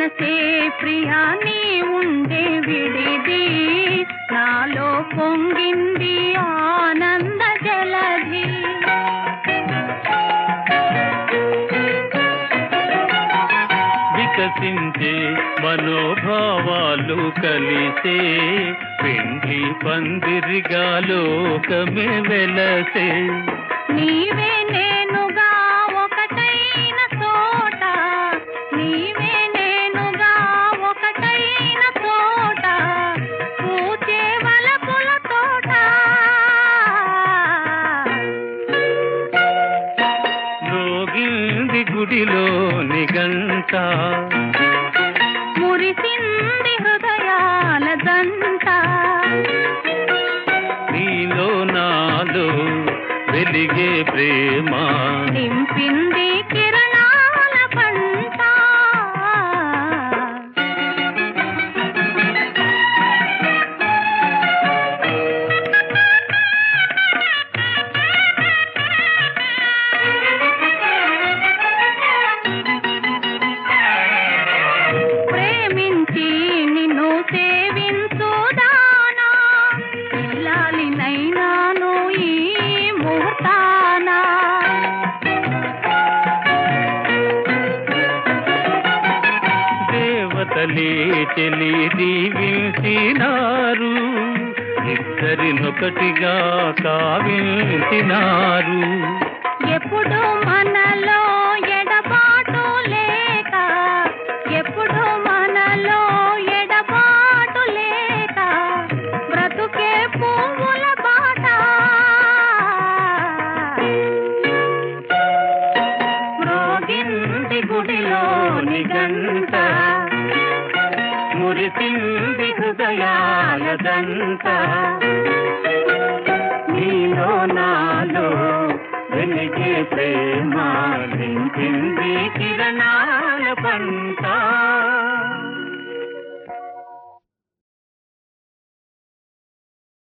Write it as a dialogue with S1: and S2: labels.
S1: మనసే ప్రియా నీ ఉండే విడిది నాలో పొంగింది ఆనంద జలధి
S2: వికసించే మనోభావాలు కలిసే పెండ్లి పందిరిగా లోకమే వెలసే
S1: నీవే నేనుగా ఒకటైన చోట నీవే నేనుగా ఒకటైన చోట పూచే వలపుల తోట
S2: రోగింది గుడిలోని గంట
S1: మురిసింది హృదయాల దంట
S2: నీలో నాలో వెలిగే ప్రేమ
S1: నింపింది కిరణాల పంట ప్రేమించి నిన్ను సేవించుదానా ఇల్లాలినైనాను ఈ ముహూర్తానా
S2: దేవతలే చెలి దీవించినారు ఇద్దరినొకటిగా కావించినారు
S1: ఎప్పుడు మనలో ఎడబాటు లేక ఎప్పుడు మనలో ఎడబాటు లేక బ్రతుకే పువ్వుల బాట మ్రోగింది గుడిలోని గంట
S2: మురిసింది హృదయాల దంత నీలో నాలో వెలిగే ప్రేమ నింపింది కిరణాల పంట